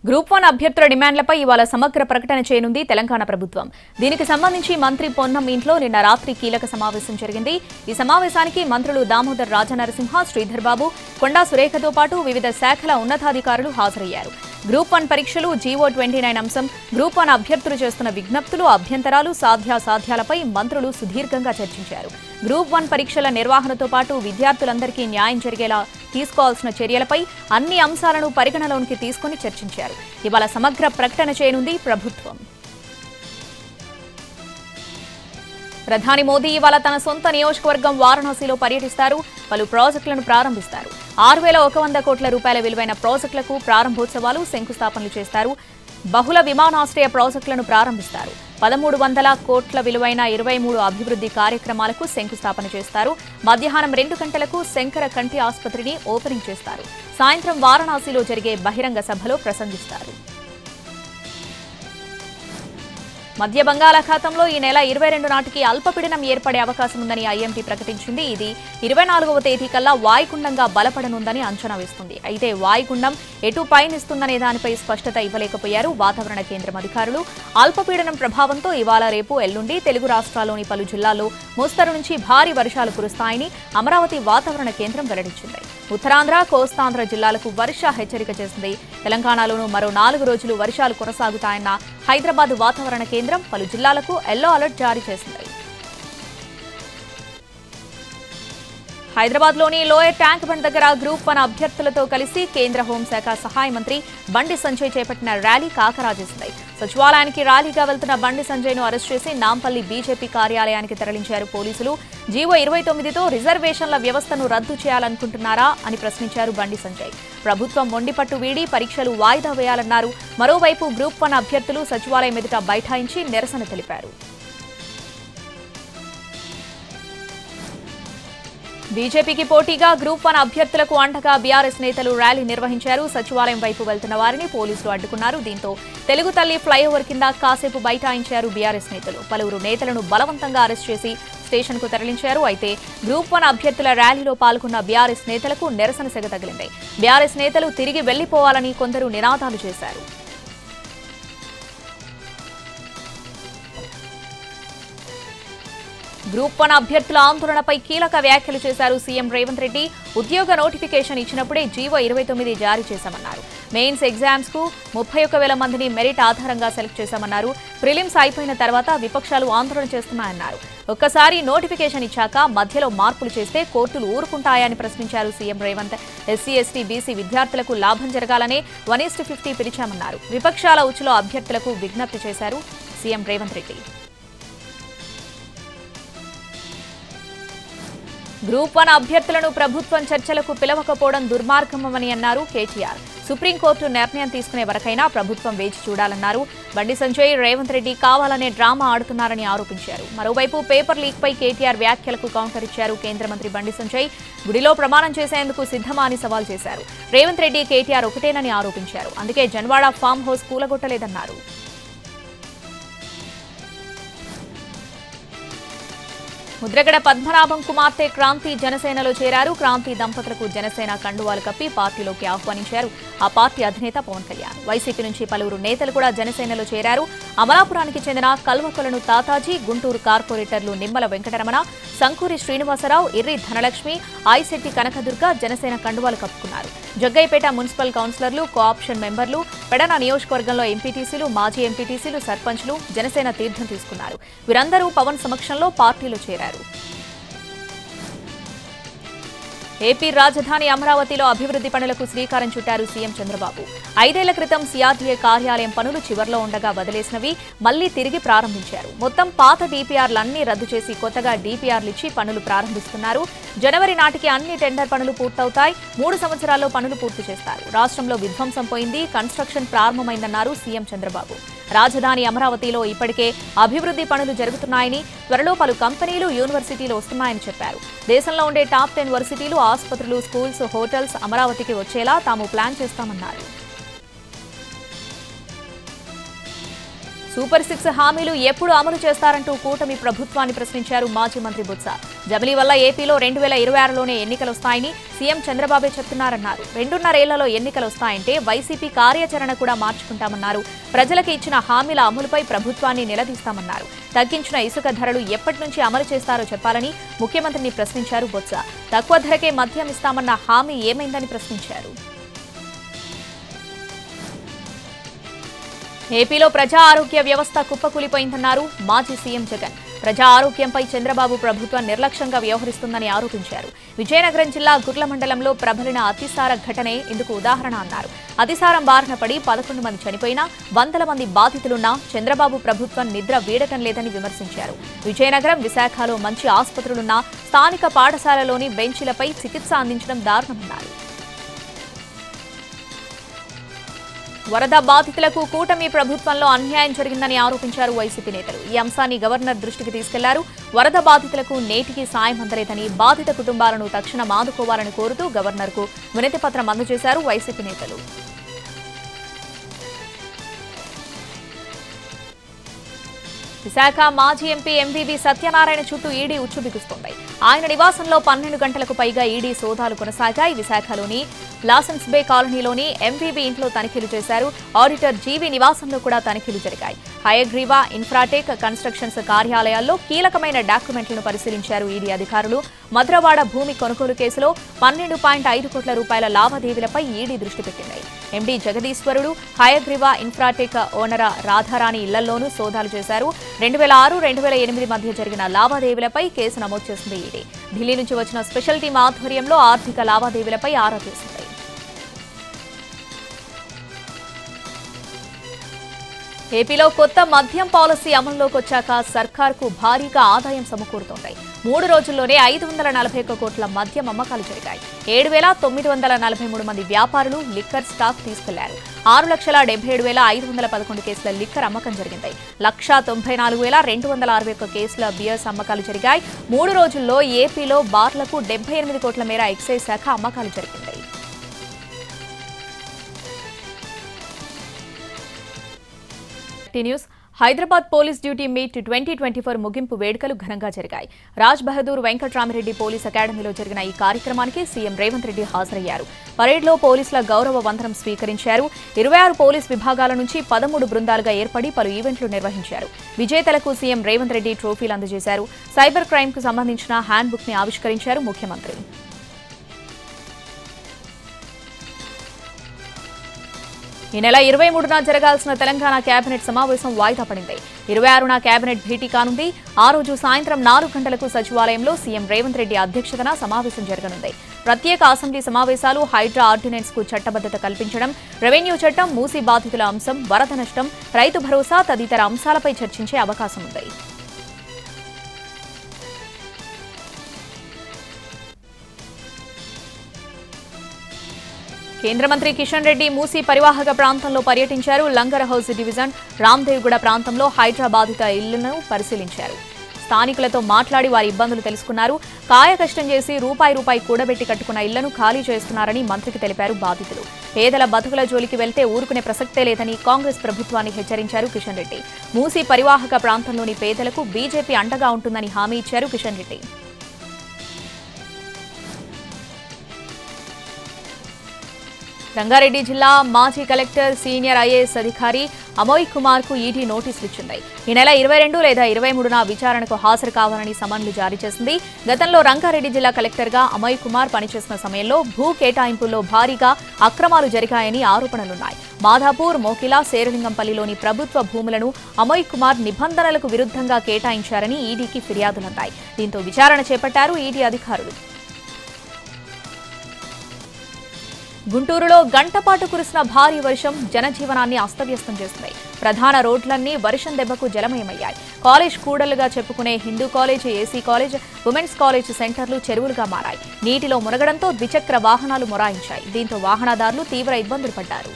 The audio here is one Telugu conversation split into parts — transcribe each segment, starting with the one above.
గ్రూప్ వన్ అభ్యర్థుల డిమాండ్లపై ఇవాళ సమగ్ర ప్రకటన చేయనుంది తెలంగాణ ప్రభుత్వం దీనికి సంబంధించి మంత్రి పొన్నం ఇంట్లో నిన్న రాత్రి కీలక సమావేశం జరిగింది ఈ సమావేశానికి మంత్రులు దామోదర్ రాజనరసింహ శ్రీధర్ బాబు కొండా సురేఖతో పాటు వివిధ శాఖల ఉన్నతాధికారులు హాజరయ్యారు గ్రూప్ వన్ పరీక్షలు జీవో ట్వంటీ నైన్ అంశం గ్రూప్ వన్ అభ్యర్థులు చేస్తున్న విజ్ఞప్తులు అభ్యంతరాలు సాధ్యాసాధ్యాలపై మంత్రులు సుదీర్ఘంగా చర్చించారు గ్రూప్ వన్ పరీక్షల నిర్వహణతో పాటు విద్యార్థులందరికీ న్యాయం జరిగేలా తీసుకోవాల్సిన చర్యలపై అన్ని అంశాలను పరిగణలోనికి తీసుకుని చర్చించారు ఇవాళ సమగ్ర ప్రకటన చేయనుంది ప్రభుత్వం ప్రధాని మోదీ ఇవాళ తన సొంత నియోజకవర్గం వారణాసిలో పర్యటిస్తారు పలు ప్రాజెక్టులను ప్రారంభిస్తారు ఆరు వేల ఒక వంద కోట్ల రూపాయల విలువైన ప్రాజెక్టులకు ప్రారంభోత్సవాలు శంకుస్థాపనలు చేస్తారు బహుళ విమానాశ్రయ ప్రాజెక్టులను ప్రారంభిస్తారు పదమూడు వందల కోట్ల విలువైన ఇరవై మూడు అభివృద్ధి కార్యక్రమాలకు శంకుస్థాపన చేస్తారు మధ్యాహ్నం రెండు గంటలకు శంకర కంటి ఆసుపత్రిని ఓపెనింగ్ చేస్తారు సాయంత్రం వారణాసిలో జరిగే బహిరంగ సభలో ప్రసంగిస్తారు మధ్య బంగాళాఖాతంలో ఈ నెల ఇరవై రెండు నాటికి అల్పపీడనం ఏర్పడే అవకాశం ఉందని ఐఎంటీ ప్రకటించింది ఇది ఇరవై నాలుగవ తేదీ కల్లా వాయుగుండంగా బలపడనుందని అంచనా వేస్తుంది అయితే వాయుగుండం ఎటు పయనిస్తుందనే దానిపై స్పష్టత ఇవ్వలేకపోయారు వాతావరణ కేంద్రం అధికారులు అల్పపీడనం ప్రభావంతో ఇవాళ రేపు ఎల్లుండి తెలుగు రాష్ట్రాల్లోని పలు జిల్లాల్లో మోస్తరు నుంచి భారీ వర్షాలు కురుస్తాయని అమరావతి వాతావరణ కేంద్రం వెల్లడించింది ఉత్తరాంధ్ర కోస్తాంధ్ర జిల్లాలకు వర్ష హెచ్చరిక చేసింది తెలంగాణలోనూ మరో నాలుగు రోజులు వర్షాలు కొనసాగుతాయన్న హైదరాబాద్ వాతావరణ కేంద్రం పలు జిల్లాలకు ఎల్లో అలర్ట్ జారీ చేసింది హైదరాబాద్లోని లోయర్ ట్యాంక్ బండ్ దగ్గర గ్రూప్ వన్ అభ్యర్థులతో కలిసి కేంద్ర హోంశాఖ సహాయ మంత్రి బండి సంజయ్ చేపట్టిన ర్యాలీ కాకరాజేసింది సచివాలయానికి ర్యాలీగా వెళ్తున్న బండి సంజయ్ను అరెస్ట్ చేసి నాంపల్లి బీజేపీ కార్యాలయానికి తరలించారు పోలీసులు జీవో ఇరవై తొమ్మిదితో రిజర్వేషన్ల వ్యవస్థను రద్దు చేయాలనుకుంటున్నారా అని ప్రశ్నించారు బండి సంజయ్ ప్రభుత్వం మొండిపట్టు వీడి పరీక్షలు వాయిదా వేయాలన్నారు మరోవైపు గ్రూప్ వన్ అభ్యర్థులు సచివాలయం ఎదుట బైఠాయించి నిరసన తెలిపారు బీజేపీకి పోటీగా గ్రూప్ వన్ అభ్యర్థులకు అండగా బీఆర్ఎస్ నేతలు ర్యాలీ నిర్వహించారు సచివాలయం వైపు వెళ్తున్న వారిని పోలీసులు అడ్డుకున్నారు దీంతో తెలుగు తల్లి ఫ్లైఓవర్ కింద కాసేపు బైఠాయించారు బీఆర్ఎస్ నేతలు పలువురు నేతలను బలవంతంగా అరెస్ట్ చేసి స్టేషన్కు తరలించారు అయితే గ్రూప్ వన్ అభ్యర్థుల ర్యాలీలో పాల్గొన్న బీఆర్ఎస్ నేతలకు నిరసన సెగ తగిలింది బీఆర్ఎస్ నేతలు తిరిగి వెళ్లిపోవాలని కొందరు నినాదాలు చేశారు గ్రూప్ వన్ అభ్యర్థుల ఆందోళనపై కీలక వ్యాఖ్యలు చేశారు సీఎం రేవంత్ రెడ్డి ఉద్యోగ నోటిఫికేషన్ ఇచ్చినప్పుడే జీవో ఇరవై తొమ్మిది జారీ చేశామన్నారు మెయిన్స్ ఎగ్జామ్స్ కు ముప్పై ఒక్క వేల మందిని మెరిట్ ఆధారంగా సెలెక్ట్ చేశామన్నారు ప్రిలిమ్స్ అయిపోయిన తర్వాత విపక్షాలు ఆందోళన చేస్తున్నాయన్నారు ఒక్కసారి నోటిఫికేషన్ ఇచ్చాక మధ్యలో మార్పులు చేస్తే కోర్టులు ఊరుకుంటాయని ప్రశ్నించారు CM Revanth SC ST BC విద్యార్థులకు లాభం జరగాలనే వన్ ఈస్ట్ ఫిఫ్టీ పిలిచామన్నారు విపక్షాల ఉచ్చులో అభ్యర్థులకు విజ్ఞప్తి చేశారు CM Revanth Reddy group one అభ్యర్థులను ప్రభుత్వం చర్చలకు పిలవకపోవడం దుర్మార్గమని అన్నారు కేటీఆర్ సుప్రీంకోర్టు నిర్ణయం తీసుకునే వరకైనా ప్రభుత్వం వేచి చూడాలన్నారు బండి సంజయ్ రేవంత్ రెడ్డి కావాలనే డ్రామా ఆడుతున్నారని ఆరోపించారు మరోవైపు పేపర్ లీక్ పై కేటీఆర్ వ్యాఖ్యలకు కౌంటర్ ఇచ్చారు కేంద్ర మంత్రి బండి సంజయ్ గుడిలో ప్రమాణం చేసేందుకు సిద్ధమా అని సవాల్ చేశారు రేవంత్ రెడ్డి కేటీఆర్ ఒకటేనని ఆరోపించారు అందుకే జన్వాడ ఫామ్ హౌస్ కూలగొట్టలేదన్నారు ముద్రగడ పద్మనాభం కుమార్తె క్రాంతి జనసేనలో చేరారు క్రాంతి దంపతులకు జనసేన కండువాలు కప్పి పార్టీలోకి ఆహ్వానించారు ఆ పార్టీ అధినేత పవన్ కళ్యాణ్ వైసీపీ నుంచి పలువురు నేతలు కూడా జనసేనలో చేరారు అమలాపురానికి చెందిన కల్వకొలను తాతాజీ గుంటూరు కార్పొరేటర్లు నిమ్మల వెంకటరమణ సంకూరి శ్రీనివాసరావు ఇర్రి ధనలక్ష్మి ఐశెట్టి కనకదుర్గ జనసేన కండువాలు కప్పుకున్నారు జగ్గైపేట మున్సిపల్ కౌన్సిలర్లు కోఆప్షన్ మెంబర్లు పెడన నియోజకవర్గంలో ఎంపీటీసీలు మాజీ ఎంపీటీసీలు సర్పంచ్లు జనసేన తీర్థం తీసుకున్నారు వీరందరూ పవన్ సమక్షంలో పార్టీలో చేరారు ఏపీ రాజధాని అమరావతిలో అభివృద్ధి పనులకు శ్రీకారం చుట్టారు సీఎం చంద్రబాబు ఐదేళ్ల క్రితం సీఆర్డీఏ కార్యాలయం పనులు చివర్లో ఉండగా వదిలేసినవి మళ్లీ తిరిగి ప్రారంభించారు మొత్తం పాత డీపీఆర్లన్నీ రద్దు చేసి కొత్తగా డీపీఆర్లు ఇచ్చి పనులు ప్రారంభిస్తున్నారు జనవరి నాటికి అన్ని టెండర్ పనులు పూర్తవుతాయి మూడు సంవత్సరాల్లో పనులు పూర్తి చేస్తారు రాష్ట్రంలో విధ్వంసం పోయింది కన్స్ట్రక్షన్ ప్రారంభమైందన్నారు సీఎం చంద్రబాబు రాజధాని అమరావతిలో ఇప్పటికే అభివృద్ధి పనులు జరుగుతున్నాయని త్వరలో పలు కంపెనీలు యూనివర్సిటీలు వస్తున్నాయని చెప్పారు దేశంలో ఉండే టాప్ టెన్ వర్సిటీలు ఆసుపత్రులు స్కూల్స్ హోటల్స్ అమరావతికి వచ్చేలా తాము ప్లాన్ చేస్తామన్నారు సూపర్ సిక్స్ హామీలు ఎప్పుడు అమలు చేస్తారంటూ కూటమి ప్రభుత్వాన్ని ప్రశ్నించారు మాజీ మంత్రి బుత్స జమిలీ వల్ల ఏపీలో రెండు వేల ఇరవై ఆరులోనే ఎన్నికలు వస్తాయని సీఎం చంద్రబాబే చెప్తున్నారన్నారు రెండున్నరేళ్లలో ఎన్నికలు వస్తాయంటే వైసీపీ కార్యాచరణ కూడా మార్చుకుంటామన్నారు ప్రజలకు ఇచ్చిన హామీల అమలుపై ప్రభుత్వాన్ని నిలదీస్తామన్నారు తగ్గించిన ఇసుక ధరలు ఎప్పటి నుంచి అమలు చేస్తారో చెప్పాలని ముఖ్యమంత్రిని ప్రశ్నించారు బొత్స తక్కువ ధరకే మద్యం ఇస్తామన్న హామీ ఏమైందని ప్రశ్నించారు ఏపీలో ప్రజా ఆరోగ్య వ్యవస్థ కుప్పకూలిపోయిందన్నారు మాజీ సీఎం జగన్ ప్రజా ఆరోగ్యంపై చంద్రబాబు ప్రభుత్వం నిర్లక్ష్యంగా వ్యవహరిస్తుందని ఆరోపించారు విజయనగరం జిల్లా గుర్ల మండలంలో ప్రబలిన అతిసార ఘటనే ఇందుకు ఉదాహరణ అన్నారు అతిసారం బారిన పడి పదకొండు మంది చనిపోయినా వందల మంది బాధితులున్నా చంద్రబాబు ప్రభుత్వం నిద్ర వీడటం లేదని విమర్శించారు విజయనగరం విశాఖలో మంచి ఆసుపత్రులున్నా స్థానిక పాఠశాలలోని బెంచీలపై చికిత్స అందించడం దారుణమన్నారు వరద బాధితులకు కూటమి ప్రభుత్వంలో అన్యాయం జరిగిందని ఆరోపించారు వైసీపీ నేతలు ఈ అంశాన్ని గవర్నర్ దృష్టికి తీసుకెళ్లారు వరద బాధితులకు నేటికి సాయం అందలేదని బాధిత కుటుంబాలను తక్షణం ఆదుకోవాలని కోరుతూ గవర్నర్కు వినతి పత్రం అందజేశారు వైసీపీ నేతలు విశాఖ మాజీ ఎంపీ ఎంవీబీ సత్యనారాయణ చుట్టూ ఈడీ ఉచ్చుబిగుస్తోంది ఆయన నివాసంలో పన్నెండు గంటలకు పైగా ఈడీ సోదాలు కొనసాగాయి విశాఖలోని లాసెన్స్ బే కాలనీలోని ఎంవీబీ ఇంట్లో తనిఖీలు చేశారు ఆడిటర్ జీవీ నివాసంలో కూడా తనిఖీలు జరిగాయి హయగ్రీవా ఇన్ఫ్రాటెక్ కన్స్ట్రక్షన్స్ కార్యాలయాల్లో కీలకమైన డాక్యుమెంట్లను పరిశీలించారు ఈడీ అధికారులు మద్రవాడ భూమి కొనుగోలు కేసులో పన్నెండు పాయింట్ ఐదు కోట్ల రూపాయల లావాదేవీలపై ఈడీ దృష్టి పెట్టింది ఎండీ జగదీశ్వరుడు హయగ్రీవా ఇన్ఫ్రాటెక్ ఓనర రాధారాణి ఇళ్లలోనూ సోదాలు చేశారు రెండు వేల ఆరు రెండు వేల ఎనిమిది మధ్య జరిగిన లావాదేవీలపై కేసు నమోదు చేసింది ఈడీ ఢిల్లీ నుంచి వచ్చిన స్పెషల్ టీం ఆధ్వర్యంలో ఆర్థిక లావాదేవీలపై ఆరా తీసింది ఏపీలో కొత్త మద్యం పాలసీ అమల్లోకి వచ్చాక సర్కార్కు భారీగా ఆదాయం సమకూరుతోంది మూడు రోజుల్లోనే ఐదు వందల నలభై ఒక్క కోట్ల మద్యం అమ్మకాలు జరిగాయి ఏడు వేల తొమ్మిది వందల నలభై మూడు మంది వ్యాపారులు లిక్కర్ స్టాక్ తీసుకెళ్లారు ఆరు లక్షల డెబ్బై ఏడు వేల ఐదు వందల పదకొండు కేసుల లిక్కర్ అమ్మకం జరిగింది లక్షా తొంభై నాలుగు వేల రెండు వందల అరవై ఒక్క కేసుల బియర్స్ అమ్మకాలు జరిగాయి మూడు రోజుల్లో ఏపీలో బార్లకు డెబ్బై ఎనిమిది కోట్ల మేర ఎక్సైజ్ శాఖ అమ్మకాలు జరిగింది T News Hyderabad police duty meet twenty twenty four ముగింపు వేడుకలు ఘనంగా జరిగాయి రాజ్ బహదూర్ వెంకట్రామిరెడ్డి పోలీస్ అకాడమీలో జరిగిన ఈ కార్యక్రమానికి సీఎం రేవంత్ రెడ్డి హాజరయ్యారు పరేడ్లో పోలీసుల గౌరవ వందనం స్వీకరించారు ఇరవై ఆరు పోలీస్ విభాగాల నుంచి పదమూడు బృందాలుగా ఏర్పడి పలు ఈవెంట్లు నిర్వహించారు విజేతలకు సీఎం రేవంత్ రెడ్డి ట్రోఫీలు అందజేశారు సైబర్ క్రైమ్కు సంబంధించిన హ్యాండ్ బుక్ ని ఆవిష్కరించారు ముఖ్యమంత్రి ఈ నెల ఇరవై మూడున జరగాల్సిన తెలంగాణ కేబినెట్ సమావేశం వాయిదా పడింది ఇరవై ఆరున కేబినెట్ భేటీ కానుంది ఆ రోజు సాయంత్రం నాలుగు గంటలకు సచివాలయంలో సీఎం రేవంత్ రెడ్డి అధ్యక్షతన సమావేశం జరగనుంది ప్రత్యేక అసెంబ్లీ సమావేశాలు హైడ్రా ఆర్డినెన్స్ కు చట్టబద్దత కల్పించడం రెవెన్యూ చట్టం మూసీ బాధితుల అంశం వరద నష్టం రైతు భరోసా తదితర అంశాలపై చర్చించే అవకాశం ఉంది కేంద్ర మంత్రి కిషన్ రెడ్డి మూసీ పరివాహక ప్రాంతంలో పర్యటించారు లంగర్ హౌస్ డివిజన్ రామ్దేవ్గూడ ప్రాంతంలో హైడ్రా బాధిత ఇళ్లను పరిశీలించారు స్థానికులతో మాట్లాడి వారి ఇబ్బందులు తెలుసుకున్నారు కాయ కష్టం చేసి రూపాయి రూపాయి కూడబెట్టి కట్టుకున్న ఇళ్లను ఖాళీ చేస్తున్నారని మంత్రికి తెలిపారు బాధితులు పేదల బతుకుల జోలికి వెళ్తే ఊరుకునే ప్రసక్తే లేదని కాంగ్రెస్ ప్రభుత్వాన్ని హెచ్చరించారు కిషన్ రెడ్డి మూసీ పరివాహక ప్రాంతంలోని పేదలకు బీజేపీ అండగా ఉంటుందని హామీ ఇచ్చారు కిషన్ రెడ్డి రంగారెడ్డి జిల్లా మాజీ కలెక్టర్ సీనియర్ ఐఏఎస్ అధికారి అమోయ్ కుమార్ కు ఈడీ నోటీసులు ఇచ్చింది ఈ నెల ఇరవై రెండు లేదా ఇరవై మూడున విచారణకు హాజరు కావాలని సమన్లు జారీ చేసింది గతంలో రంగారెడ్డి జిల్లా కలెక్టర్గా అమోయ్ కుమార్ పనిచేసిన సమయంలో భూ కేటాయింపుల్లో భారీగా అక్రమాలు జరిగాయని ఆరోపణలున్నాయి మాధాపూర్ మోకిలా శేరలింగంపల్లిలోని ప్రభుత్వ భూములను అమోయ్ కుమార్ నిబంధనలకు విరుద్ధంగా కేటాయించారని ఈడీకి ఫిర్యాదులున్నాయి దీంతో విచారణ చేపట్టారు ఈడీ అధికారులు గుంటూరులో గంటపాటు కురిసిన భారీ వర్షం జనజీవనాన్ని అస్తవ్యస్తం చేస్తుంది ప్రధాన రోడ్లన్నీ వర్షం దెబ్బకు జలమయమయ్యాయి కాలేజ్ కూడలుగా చెప్పుకునే Hindu college AC college women's college సెంటర్లు చెరువులుగా మారాయి నీటిలో మునగడంతో ద్విచక్ర వాహనాలు మొరాయించాయి దీంతో వాహనదారులు తీవ్ర ఇబ్బందులు పడ్డారు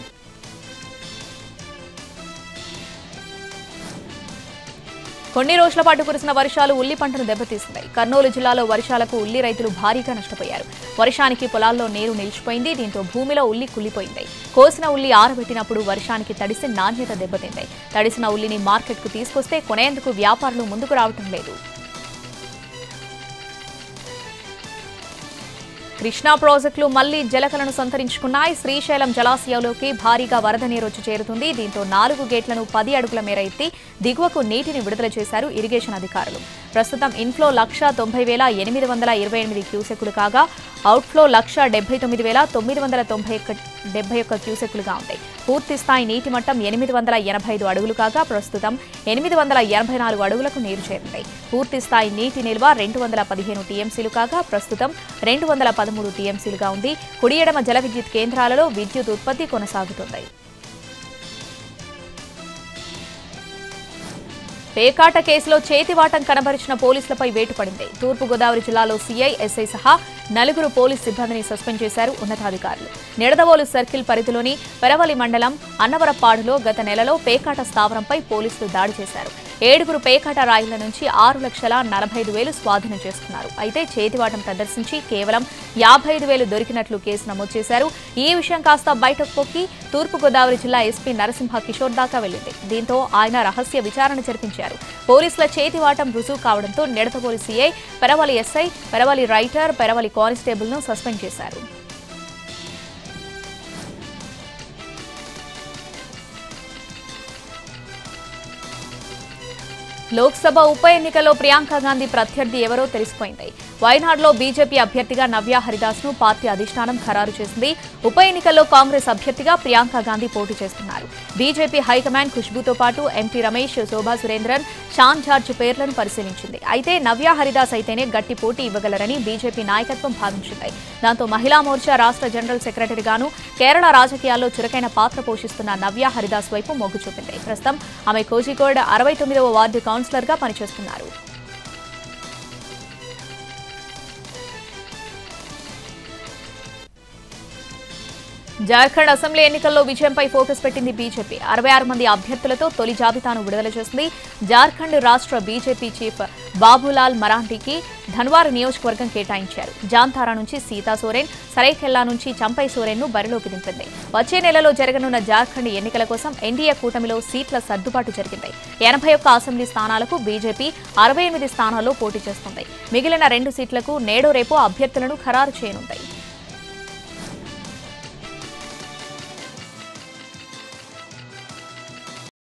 కొన్ని రోజుల పాటు కురిసిన వర్షాలు ఉల్లి పంటను దెబ్బతీస్తున్నాయి కర్నూలు జిల్లాలో వర్షాలకు ఉల్లి రైతులు భారీగా నష్టపోయారు వర్షానికి పొలాల్లో నీరు నిలిచిపోయింది దీంతో భూమిలో ఉల్లి కుళ్ళిపోయింది కోసిన ఉల్లి ఆరబెట్టినప్పుడు వర్షానికి తడిసి నాణ్యత దెబ్బతింది తడిసిన ఉల్లిని మార్కెట్కు తీసుకొస్తే కొనేందుకు వ్యాపారులు ముందుకు రావటం లేదు కృష్ణా ప్రాజెక్టులు మళ్లీ జలకలను సంతరించుకున్నాయి శ్రీశైలం జలాశయంలోకి భారీగా వరద నీరు వచ్చి చేరుతుంది దీంతో నాలుగు గేట్లను పది అడుగుల మేర ఎత్తి దిగువకు నీటిని విడుదల చేశారు ఇరిగేషన్ అధికారులు ప్రస్తుతం ఇన్ఫ్లో లక్ష తొంభై వేల ఎనిమిది వందల ఇరవై ఎనిమిది క్యూసెక్కులు కాగా అవుట్ఫ్లో లక్ష డెబ్బై తొమ్మిది వేల తొమ్మిది వందల తొంభై ఒక్క డెబ్బై ఒక్క క్యూసెక్కులుగా ఉంటాయి పూర్తి స్థాయి నీటి మట్టం ఎనిమిది వందల ఎనభై ఐదు అడుగులు కాగా ప్రస్తుతం ఎనిమిది వందల ఎనభై నాలుగు అడుగులకు నీరు చేరింది పూర్తి స్థాయి నీటి నిల్వ రెండు వందల పదిహేను టీఎంసీలు కాగా ప్రస్తుతం రెండు వందల పదమూడు టీఎంసీలుగా ఉంది కుడి ఎడమ జల విద్యుత్ కేంద్రాలలో విద్యుత్ ఉత్పత్తి కొనసాగుతుంది పేకాట కేసులో చేతివాటం కనబరిచిన పోలీసులపై వేటు పడింది తూర్పుగోదావరి జిల్లాలో సీఐ ఎస్ఐ సహా నలుగురు పోలీస్ సిబ్బందిని సస్పెండ్ చేశారు ఉన్నతాధికారులు నిడదవోలు సర్కిల్ పరిధిలోని పెరవలి మండలం అన్నవరపాడులో గత నెలలో పేకాట స్థావరంపై పోలీసులు దాడి చేశారు ఏడుగురు పేకాట రాయిల నుంచి ఆరు లక్షల నలభై ఐదు వేలు స్వాధీనం చేసుకున్నారు అయితే చేతివాటం ప్రదర్శించి కేవలం యాభై ఐదు వేలు దొరికినట్లు కేసు నమోదు చేశారు ఈ విషయం కాస్త బయటకు పొక్కి తూర్పుగోదావరి జిల్లా ఎస్పీ నరసింహ కిషోర్ దాకా వెళ్లింది దీంతో ఆయన రహస్య విచారణ జరిపించారు పోలీసుల చేతివాటం రుజువు కావడంతో Nidadavolu CI Peravali SI Peravali writer Peravali constable ను సస్పెండ్ చేశారు లోక్సభ ఉప ఎన్నికల్లో ప్రియాంక గాంధీ ప్రత్యర్థి ఎవరో తెలిసిపోయింది వైనాడ్లో బీజేపీ అభ్యర్థిగా నవ్య హరిదాస్ ను పార్టీ అధిష్టానం ఖరారు చేసింది ఉప ఎన్నికల్లో కాంగ్రెస్ అభ్యర్థిగా ప్రియాంక గాంధీ పోటీ చేస్తున్నారు బీజేపీ హైకమాండ్ ఖుష్బుతో పాటు ఎంపీ రమేష్ శోభా సురేంద్రన్ షాన్ జార్జ్ పేర్లను పరిశీలించింది అయితే నవ్య హరిదాస్ అయితేనే గట్టి పోటీ ఇవ్వగలరని బీజేపీ నాయకత్వం భావించింది దాంతో మహిళా మోర్చా రాష్ట్ర జనరల్ సెక్రటరీగాను కేరళ రాజకీయాల్లో చురుకైన పాత్ర పోషిస్తున్న నవ్య హరిదాస్ వైపు మొగ్గు చూపింది ప్రస్తుతం ఆమె కోజికోడ్ అరవై తొమ్మిదవ వార్డు కౌన్సిలర్గా పనిచేస్తున్నారు జార్ఖండ్ అసెంబ్లీ ఎన్నికల్లో విజయంపై ఫోకస్ పెట్టింది బీజేపీ అరవై ఆరు మంది అభ్యర్థులతో తొలి జాబితాను విడుదల చేసింది జార్ఖండ్ రాష్ట్ర బీజేపీ చీఫ్ బాబులాల్ మరాంఠీకి ధన్వార్ నియోజకవర్గం కేటాయించారు జాంతారా నుంచి సీతా సోరెన్ సరైకెల్లా నుంచి చంపై సోరెన్ ను బరిలోకి దింపింది వచ్చే నెలలో జరగనున్న జార్ఖండ్ ఎన్నికల కోసం ఎన్డీఏ కూటమిలో సీట్ల సర్దుబాటు జరిగింది ఎనభై ఒక్క అసెంబ్లీ స్థానాలకు బీజేపీ అరవై ఎనిమిది స్థానాల్లో పోటీ చేస్తుంది మిగిలిన రెండు సీట్లకు నేడో రేపు అభ్యర్థులను ఖరారు చేయనుంది